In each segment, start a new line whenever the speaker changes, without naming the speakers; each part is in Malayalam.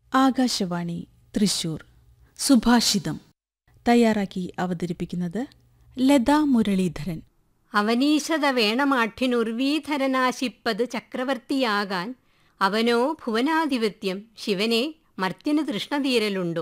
ആകാശവാണി തൃശൂർ സുഭാഷിതം തയ്യാറാക്കി അവതരിപ്പിക്കുന്നത് ലതാ മുരളീധരൻ
അവനീശത വേണമാഠ്യനുർവീധരനാശിപ്പത് ചക്രവർത്തിയാകാൻ അവനോ ഭുവനാധിപത്യം ശിവനെ മർത്യന് തൃഷ്ണതീരലുണ്ടോ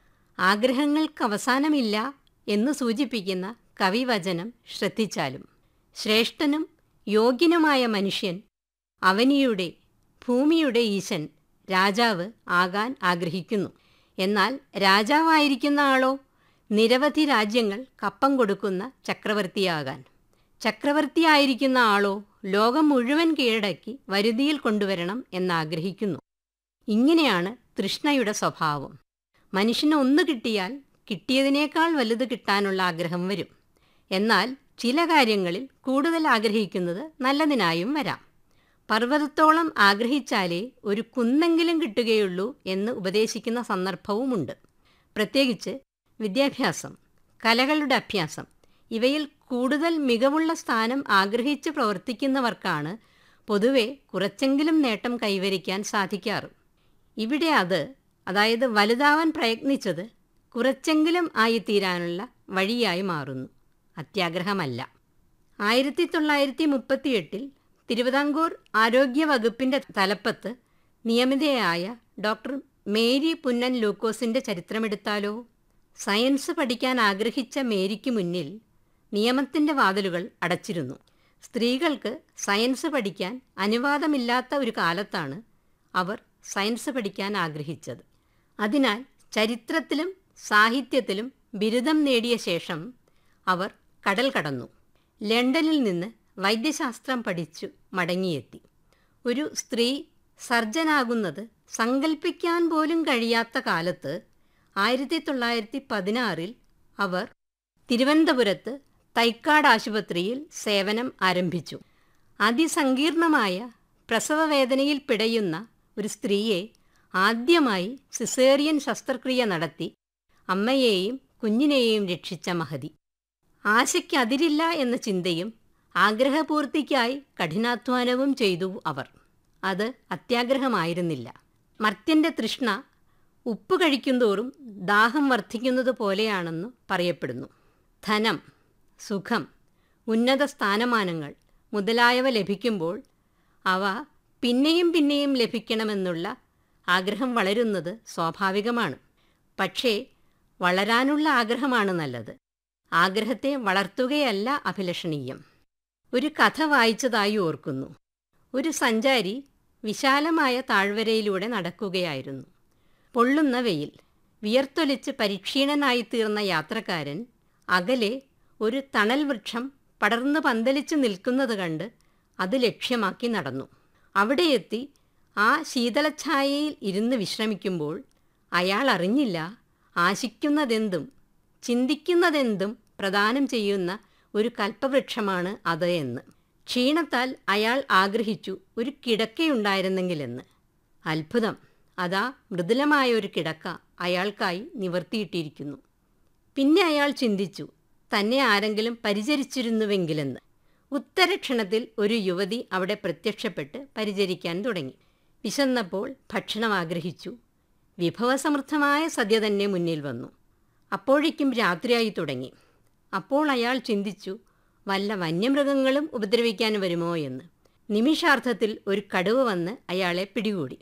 ആഗ്രഹങ്ങൾക്കവസാനമില്ല എന്ന് സൂചിപ്പിക്കുന്ന കവിവചനം ശ്രദ്ധിച്ചാലും ശ്രേഷ്ഠനും യോഗ്യനുമായ മനുഷ്യൻ അവനിയുടെ ഭൂമിയുടെ ഈശൻ രാജാവ് ആകാൻ ആഗ്രഹിക്കുന്നു എന്നാൽ രാജാവായിരിക്കുന്ന ആളോ നിരവധി രാജ്യങ്ങൾ കപ്പം കൊടുക്കുന്ന ചക്രവർത്തിയാകാൻ ചക്രവർത്തിയായിരിക്കുന്ന ആളോ ലോകം മുഴുവൻ കീഴടക്കി വരുതിയിൽ കൊണ്ടുവരണം എന്നാഗ്രഹിക്കുന്നു ഇങ്ങനെയാണ് തൃഷ്ണയുടെ സ്വഭാവം മനുഷ്യന് ഒന്ന് കിട്ടിയാൽ കിട്ടിയതിനേക്കാൾ വലുത് കിട്ടാനുള്ള ആഗ്രഹം വരും എന്നാൽ ചില കാര്യങ്ങളിൽ കൂടുതൽ ആഗ്രഹിക്കുന്നത് നല്ലതിനായും വരാം പർവ്വതത്തോളം ആഗ്രഹിച്ചാലേ ഒരു കുന്നെങ്കിലും കിട്ടുകയുള്ളൂ എന്ന് ഉപദേശിക്കുന്ന സന്ദർഭവുമുണ്ട് പ്രത്യേകിച്ച് വിദ്യാഭ്യാസം കലകളുടെ അഭ്യാസം ഇവയിൽ കൂടുതൽ മികവുള്ള സ്ഥാനം ആഗ്രഹിച്ച് പ്രവർത്തിക്കുന്നവർക്കാണ് പൊതുവെ കുറച്ചെങ്കിലും നേട്ടം കൈവരിക്കാൻ സാധിക്കാറ് ഇവിടെ അത് അതായത് വലുതാവാൻ പ്രയത്നിച്ചത് കുറച്ചെങ്കിലും ആയിത്തീരാനുള്ള വഴിയായി മാറുന്നു അത്യാഗ്രഹമല്ല ആയിരത്തി തൊള്ളായിരത്തി മുപ്പത്തിയെട്ടിൽ തിരുവിതാംകൂർ ആരോഗ്യ വകുപ്പിൻ്റെ തലപ്പത്ത് നിയമിതയായ ഡോക്ടർ മേരി പുന്നൻ ലൂക്കോസിൻ്റെ ചരിത്രമെടുത്താലോ സയൻസ് പഠിക്കാൻ ആഗ്രഹിച്ച മേരിക്ക് മുന്നിൽ നിയമത്തിൻ്റെ വാതിലുകൾ അടച്ചിരുന്നു സ്ത്രീകൾക്ക് സയൻസ് പഠിക്കാൻ അനുവാദമില്ലാത്ത ഒരു കാലത്താണ് അവർ സയൻസ് പഠിക്കാൻ ആഗ്രഹിച്ചത് അതിനാൽ ചരിത്രത്തിലും സാഹിത്യത്തിലും ബിരുദം നേടിയ ശേഷം അവർ കടൽ കടന്നു ലണ്ടനിൽ നിന്ന് വൈദ്യശാസ്ത്രം പഠിച്ചു മടങ്ങിയെത്തി ഒരു സ്ത്രീ സർജനാകുന്നത് സങ്കല്പിക്കാൻ പോലും കഴിയാത്ത കാലത്ത് ആയിരത്തി തൊള്ളായിരത്തി പതിനാറിൽ അവർ തിരുവനന്തപുരത്ത് തൈക്കാട് ആശുപത്രിയിൽ സേവനം ആരംഭിച്ചു അതിസങ്കീർണമായ പ്രസവവേദനയിൽ പിടയുന്ന ഒരു സ്ത്രീയെ ആദ്യമായി സിസേറിയൻ ശസ്ത്രക്രിയ നടത്തി അമ്മയെയും കുഞ്ഞിനെയും രക്ഷിച്ച മഹതി ആശയ്ക്കതിരില്ല എന്ന ചിന്തയും ആഗ്രഹപൂർത്തിക്കായി കഠിനാധ്വാനവും ചെയ്തു അവർ അത് അത്യാഗ്രഹമായിരുന്നില്ല മർത്യൻ്റെ തൃഷ്ണ ഉപ്പ് കഴിക്കുന്തോറും ദാഹം വർദ്ധിക്കുന്നത് പോലെയാണെന്ന് പറയപ്പെടുന്നു ധനം സുഖം ഉന്നത സ്ഥാനമാനങ്ങൾ മുതലായവ ലഭിക്കുമ്പോൾ അവ പിന്നെയും പിന്നെയും ലഭിക്കണമെന്നുള്ള ആഗ്രഹം വളരുന്നത് സ്വാഭാവികമാണ് പക്ഷേ വളരാനുള്ള ആഗ്രഹമാണ് നല്ലത് ആഗ്രഹത്തെ വളർത്തുകയല്ല അഭിലഷണീയം ഒരു കഥ വായിച്ചതായി ഓർക്കുന്നു ഒരു സഞ്ചാരി വിശാലമായ താഴ്വരയിലൂടെ നടക്കുകയായിരുന്നു പൊള്ളുന്ന വെയിൽ വിയർത്തൊലിച്ച് പരിക്ഷീണനായി തീർന്ന യാത്രക്കാരൻ അകലെ ഒരു തണൽ വൃക്ഷം പടർന്നു പന്തലിച്ചു നിൽക്കുന്നത് കണ്ട് അത് ലക്ഷ്യമാക്കി നടന്നു അവിടെ എത്തി ആ ശീതളഛായയിൽ ഇരുന്ന് വിശ്രമിക്കുമ്പോൾ അയാൾ അറിഞ്ഞില്ല ആശിക്കുന്നതെന്തും ചിന്തിക്കുന്നതെന്തും പ്രദാനം ചെയ്യുന്ന ഒരു കൽപ്പവൃക്ഷമാണ് അത് എന്ന് ക്ഷീണത്താൽ അയാൾ ആഗ്രഹിച്ചു ഒരു കിടക്കയുണ്ടായിരുന്നെങ്കിലെന്ന് അത്ഭുതം അതാ മൃദുലമായ ഒരു കിടക്ക അയാൾക്കായി നിവർത്തിയിട്ടിരിക്കുന്നു പിന്നെ അയാൾ ചിന്തിച്ചു തന്നെ ആരെങ്കിലും പരിചരിച്ചിരുന്നുവെങ്കിലെന്ന് ഉത്തരക്ഷണത്തിൽ ഒരു യുവതി അവിടെ പ്രത്യക്ഷപ്പെട്ട് പരിചരിക്കാൻ തുടങ്ങി വിശന്നപ്പോൾ ഭക്ഷണം ആഗ്രഹിച്ചു വിഭവസമൃദ്ധമായ സദ്യ തന്നെ മുന്നിൽ വന്നു അപ്പോഴേക്കും രാത്രിയായി തുടങ്ങി അപ്പോൾ അയാൾ ചിന്തിച്ചു വല്ല വന്യമൃഗങ്ങളും ഉപദ്രവിക്കാൻ വരുമോ എന്ന് നിമിഷാർത്ഥത്തിൽ ഒരു കടുവ വന്ന് അയാളെ പിടികൂടി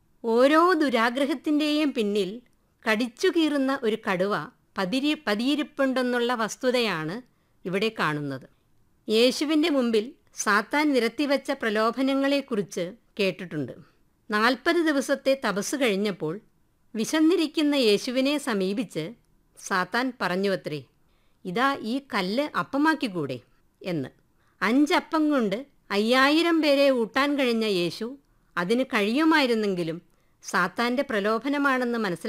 ഓരോ ദുരാഗ്രഹത്തിൻ്റെയും പിന്നിൽ കടിച്ചു കീറുന്ന ഒരു കടുവ പതിരി പതിയിരിപ്പുണ്ടെന്നുള്ള വസ്തുതയാണ് ഇവിടെ കാണുന്നത് യേശുവിൻ്റെ മുമ്പിൽ സാത്താൻ നിരത്തിവച്ച പ്രലോഭനങ്ങളെക്കുറിച്ച് കേട്ടിട്ടുണ്ട് നാൽപ്പത് ദിവസത്തെ തപസ് കഴിഞ്ഞപ്പോൾ വിശന്നിരിക്കുന്ന യേശുവിനെ സമീപിച്ച് സാത്താൻ പറഞ്ഞുവത്രേ ഇതാ ഈ കല്ല് അപ്പമാക്കിക്കൂടെ എന്ന് അഞ്ചപ്പം കൊണ്ട് അയ്യായിരം പേരെ ഊട്ടാൻ കഴിഞ്ഞ യേശു അതിന് കഴിയുമായിരുന്നെങ്കിലും സാത്താൻ്റെ പ്രലോഭനമാണെന്ന് മനസ്സിലാക്കി